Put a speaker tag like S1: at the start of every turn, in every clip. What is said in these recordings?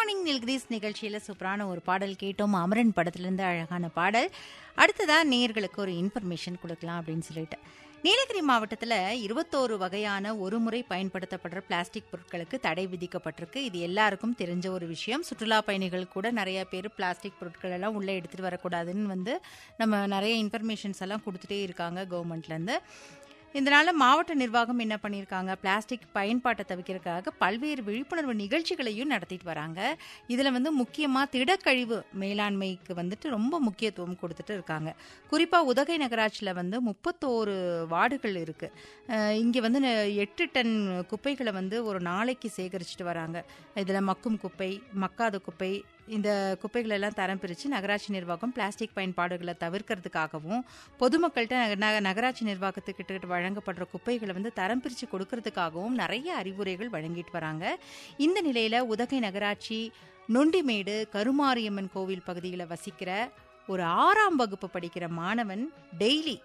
S1: morning Nilgiris நிகழ்ச்சியில சூப்பரான ஒரு பாடல் கேட்டோம் அமரன் படத்திலிருந்து அழகான பாடல் அடுத்ததா நேயர்களுக்கு ஒரு இன்ஃபர்மேஷன் கொடுக்கலாம் அப்படின்னு சொல்லிட்டு நீலகிரி மாவட்டத்தில் இருபத்தோரு வகையான ஒரு முறை பயன்படுத்தப்படுற பிளாஸ்டிக் பொருட்களுக்கு தடை விதிக்கப்பட்டிருக்கு இது எல்லாருக்கும் தெரிஞ்ச ஒரு விஷயம் சுற்றுலா பயணிகள் கூட நிறைய பேர் பிளாஸ்டிக் பொருட்கள் எல்லாம் உள்ளே எடுத்துகிட்டு வரக்கூடாதுன்னு வந்து நம்ம நிறைய இன்ஃபர்மேஷன்ஸ் எல்லாம் கொடுத்துட்டே இருக்காங்க கவர்மெண்ட்லேருந்து இதனால மாவட்ட நிர்வாகம் என்ன பண்ணியிருக்காங்க பிளாஸ்டிக் பயன்பாட்டை தவிர்க்கிறதுக்காக பல்வேறு விழிப்புணர்வு நிகழ்ச்சிகளையும் நடத்திட்டு வராங்க இதில் வந்து முக்கியமாக திடக்கழிவு மேலாண்மைக்கு வந்துட்டு ரொம்ப முக்கியத்துவம் கொடுத்துட்டு இருக்காங்க குறிப்பாக உதகை நகராட்சியில் வந்து முப்பத்தோரு வார்டுகள் இருக்குது இங்கே வந்து ந- எட்டு டன் குப்பைகளை வந்து ஒரு நாளைக்கு சேகரிச்சுட்டு வராங்க இதில் மக்கும் குப்பை மக்காத குப்பை இந்த குப்பைகளை எல்லாம் தரம் பிரித்து நகராட்சி நிர்வாகம் பிளாஸ்டிக் பயன்பாடுகளை தவிர்க்கிறதுக்காகவும் பொதுமக்கள்கிட்ட நக- நக- நகராட்சி நிர்வாகத்துக்கிட்ட வழங்கப்படுற குப்பைகளை வந்து தரம் பிரித்து கொடுக்கறதுக்காகவும் நிறைய அறிவுரைகள் வழங்கிட்டு வராங்க இந்த நிலையில் உதகை நகராட்சி நொண்டிமேடு கருமாரியம்மன் கோவில் பகுதியில் வசிக்கிற ஒரு ஆறாம் வகுப்பு படிக்கிற மாணவன் டெய்லி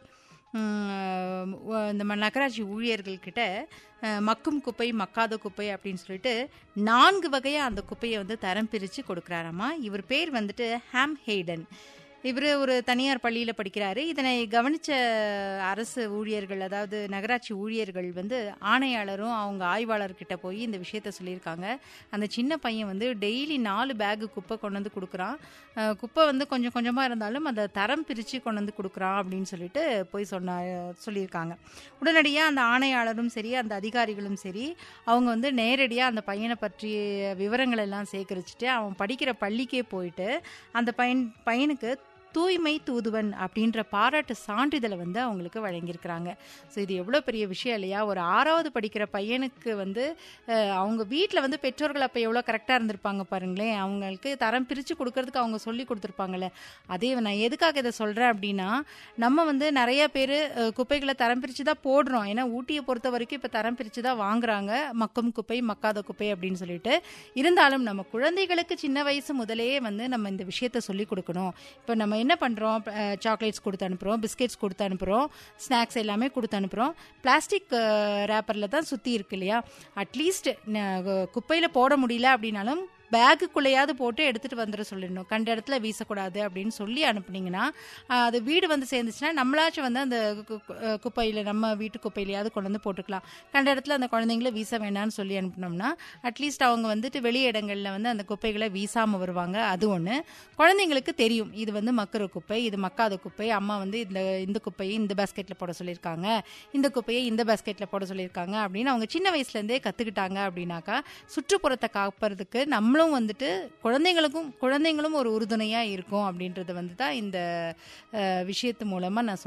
S1: உம், வ- இந்த ம- நகராட்சி ஊழியர்கள் கிட்ட அஹ், மக்கும் குப்பை மக்காத குப்பை அப்படின்னு சொல்லிட்டு நான்கு வகையாக அந்த குப்பையை வந்து தரம் பிரித்து கொடுக்குறாராமா இவர் பேர் வந்துட்டு ஹாம் ஹேடன் இவர் ஒரு தனியார் பள்ளியில் படிக்கிறாரு இதனை கவனித்த அரசு ஊழியர்கள் அதாவது நகராட்சி ஊழியர்கள் வந்து ஆணையாளரும் அவங்க ஆய்வாளர்கிட்ட போய் இந்த விஷயத்த சொல்லியிருக்காங்க அந்த சின்ன பையன் வந்து டெய்லி நாலு பேகு குப்பை கொண்டு வந்து கொடுக்குறான் அஹ், குப்பை வந்து கொஞ்சம் கொஞ்சமாக இருந்தாலும் அதை தரம் பிரித்து கொண்டு வந்து கொடுக்குறான் அப்படின்னு சொல்லிட்டு போய் சொன்ன சொல்லியிருக்காங்க உடனடியாக அந்த ஆணையாளரும் சரி அந்த அதிகாரிகளும் சரி அவங்க வந்து நேரடியாக அந்த பையனை பற்றிய விவரங்கள் எல்லாம் சேகரிச்சுட்டு அவன் படிக்கிற பள்ளிக்கே போயிட்டு அந்த பையன் பையனுக்கு தூய்மை தூதுவன் அப்படின்ற பாராட்டு சான்றிதழை வந்து அவங்களுக்கு வழங்கியிருக்கிறாங்க ஸோ இது எவ்வளோ பெரிய விஷயம் இல்லையா ஒரு ஆறாவது படிக்கிற பையனுக்கு வந்து அஹ், அவங்க வீட்டில் வந்து பெற்றோர்கள் அப்போ எவ்வளோ கரெக்டாக இருந்திருப்பாங்க பாருங்களேன் அவங்களுக்கு தரம் பிரித்து கொடுக்கறதுக்கு அவங்க சொல்லி கொடுத்துருப்பாங்கல்ல அதே நான் எதுக்காக இதை சொல்கிறேன் அப்படின்னா நம்ம வந்து நிறைய பேர் குப்பைகளை தரம் பிரித்து தான் போடுறோம் ஏன்னா ஊட்டியை பொறுத்த வரைக்கும் இப்போ தரம் பிரித்து தான் வாங்குறாங்க மக்கும் குப்பை மக்காத குப்பை அப்படின்னு சொல்லிட்டு இருந்தாலும் நம்ம குழந்தைகளுக்கு சின்ன வயசு முதலே வந்து நம்ம இந்த விஷயத்த சொல்லி கொடுக்கணும் இப்போ நம்ம என்ன பண்ணுறோம் சாக்லேட்ஸ் கொடுத்து அனுப்புகிறோம் பிஸ்கெட்ஸ் கொடுத்து அனுப்புகிறோம் ஸ்நாக்ஸ் எல்லாமே கொடுத்து அனுப்புகிறோம் பிளாஸ்டிக் ரேப்பரில் தான் சுற்றி இருக்கு இல்லையா அட்லீஸ்ட் குப்பையில் போட முடியல அப்படின்னாலும் பேக்குக்குள்ளேயாவது போட்டு எடுத்துகிட்டு வந்துட சொல்லிடணும் கண்ட இடத்துல வீசக்கூடாது அப்படின்னு சொல்லி அனுப்புனீங்கன்னா ஆஹ், அது வீடு வந்து சேர்ந்துச்சுன்னா நம்மளாச்சும் வந்து அந்த குப்பையில் நம்ம வீட்டு குப்பையிலையாவது கொண்டு வந்து போட்டுக்கலாம் கண்ட இடத்துல அந்த குழந்தைங்கள வீச வேண்டாம்னு சொல்லி அனுப்புனோம்னா அட்லீஸ்ட் அவங்க வந்துட்டு வெளி இடங்களில் வந்து அந்த குப்பைகளை வீசாமல் வருவாங்க அது ஒன்று குழந்தைங்களுக்கு தெரியும் இது வந்து மக்குற குப்பை இது மக்காத குப்பை அம்மா வந்து இந்த இந்த குப்பையை இந்த பேஸ்கெட்டில் போட சொல்லியிருக்காங்க இந்த குப்பையை இந்த பேஸ்கெட்டில் போட சொல்லியிருக்காங்க அப்படின்னு அவங்க சின்ன வயசுலேருந்தே கற்றுக்கிட்டாங்க அப்படின்னாக்கா சுற்றுப்புறத்தை காப்பறதுக்கு நம்மளும் வந்துட்டு குழந்தைங்களுக்கும் குழந்தைங்களும் ஒரு உறுதுணையாக இருக்கும் அப்படின்றது வந்து தான் இந்த அஹ், விஷயத்து மூலமாக நான்